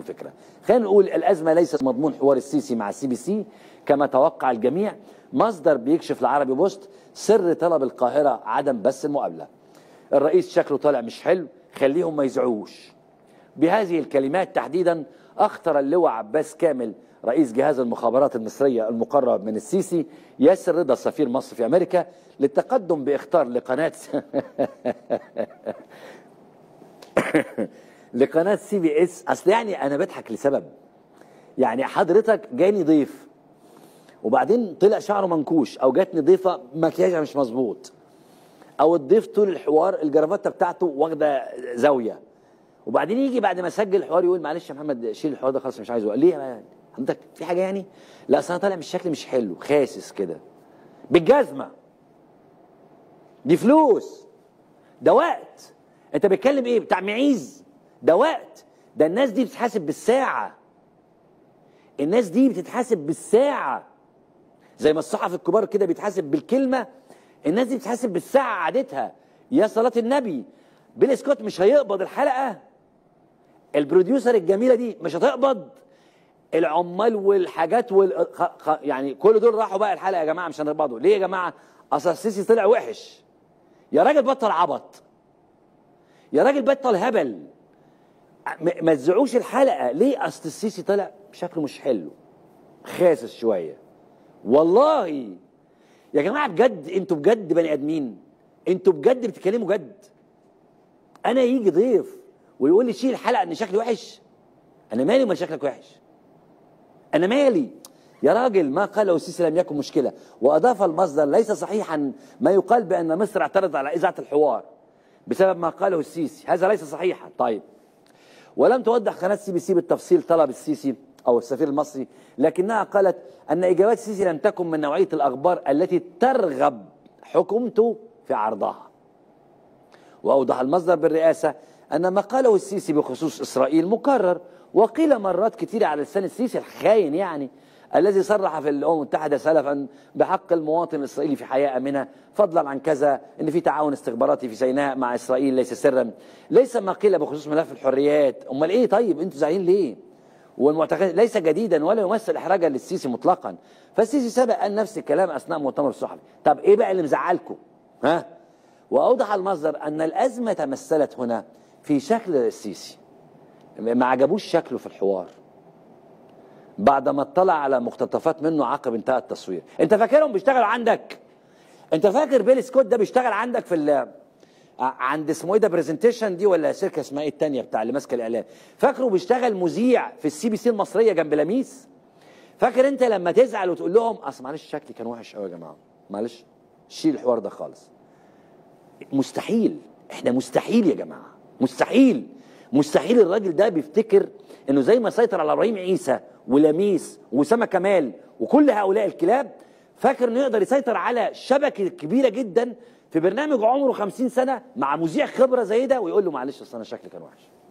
الفكره خلينا نقول الازمه ليست مضمون حوار السيسي مع السي بي سي كما توقع الجميع مصدر بيكشف العربي بوست سر طلب القاهره عدم بث المقابله الرئيس شكله طالع مش حلو خليهم ما يزعوش بهذه الكلمات تحديدا اخطر اللواء عباس كامل رئيس جهاز المخابرات المصرية المقرب من السيسي ياسر رضا سفير مصر في أمريكا للتقدم بإختار لقناة لقناة سي بي اس أصل يعني أنا بضحك لسبب يعني حضرتك جاني ضيف وبعدين طلع شعره منكوش أو جاتني ضيفة مكياجها مش مظبوط أو الضيف طول الحوار الجرافته بتاعته واخدة زاوية وبعدين يجي بعد ما سجل الحوار يقول معلش يا محمد شيل الحوار ده خلاص مش عايزه ليه يعني عندك في حاجه يعني لا اصل انا طالع مش شكلي مش حلو خاسس كده بالجزمه دي فلوس ده وقت انت بتتكلم ايه بتاع معيز ده وقت ده الناس دي بتتحاسب بالساعه الناس دي بتتحاسب بالساعه زي ما الصحفي الكبار كده بيتحاسب بالكلمه الناس دي بتتحاسب بالساعه قعدتها يا صلاه النبي بيل سكوت مش هيقبض الحلقه البروديوسر الجميله دي مش هتقبض العمال والحاجات وال خ... خ... يعني كل دول راحوا بقى الحلقه يا جماعه مش هنقبضوا ليه يا جماعه اصل السيسي طلع وحش يا راجل بطل عبط يا راجل بطل هبل م... ما تزعوش الحلقه ليه اصل السيسي طلع شكله مش حلو خاسس شويه والله يا جماعه بجد انتوا بجد بني ادمين انتوا بجد بتتكلموا جد انا يجي ضيف ويقول لي شيل الحلقه ان شكلي وحش انا مالي ومال شكلك وحش انا مالي يا راجل ما قاله السيسي لم يكن مشكله واضاف المصدر ليس صحيحا ما يقال بان مصر اعترضت على اذاعه الحوار بسبب ما قاله السيسي هذا ليس صحيحا طيب ولم توضح قناه سي بي سي بالتفصيل طلب السيسي او السفير المصري لكنها قالت ان اجابات السيسي لم تكن من نوعيه الاخبار التي ترغب حكومته في عرضها واوضح المصدر بالرئاسه ان ما قاله السيسي بخصوص اسرائيل مكرر وقيل مرات كثيرة على لسان السيسي الخاين يعني الذي صرح في الامم المتحده سلفا بحق المواطن الاسرائيلي في حياه امنه فضلا عن كذا ان في تعاون استخباراتي في سيناء مع اسرائيل ليس سرا ليس ما قيل بخصوص ملف الحريات امال ايه طيب انتوا زعلانين ليه والمعتقد ليس جديدا ولا يمثل احراجا للسيسي مطلقا فالسيسي سبق قال نفس الكلام اثناء مؤتمر الصحفي طب ايه بقى اللي مزعلكم ها واوضح المصدر ان الازمه تمثلت هنا في شكل السيسي ما عجبوش شكله في الحوار بعد ما اطلع على مقتطفات منه عقب انتهى التصوير انت فاكرهم بيشتغلوا عندك انت فاكر بيل سكوت ده بيشتغل عندك في ال عند اسمه ايه ده برزنتيشن دي ولا شركه اسمها ايه الثانيه بتاع اللي ماسكه الاعلام فاكره بيشتغل مذيع في السي بي سي المصريه جنب لميس فاكر انت لما تزعل وتقول لهم اصل معلش شكلي كان وحش قوي يا جماعه معلش شيل الحوار ده خالص مستحيل احنا مستحيل يا جماعه مستحيل مستحيل الراجل ده بيفتكر انه زي ما سيطر على ابراهيم عيسى ولميس واسامه كمال وكل هؤلاء الكلاب فاكر انه يقدر يسيطر على شبكه كبيره جدا في برنامج عمره 50 سنه مع مذيع خبره زي ده ويقول له معلش اصل انا شكلي كان وحش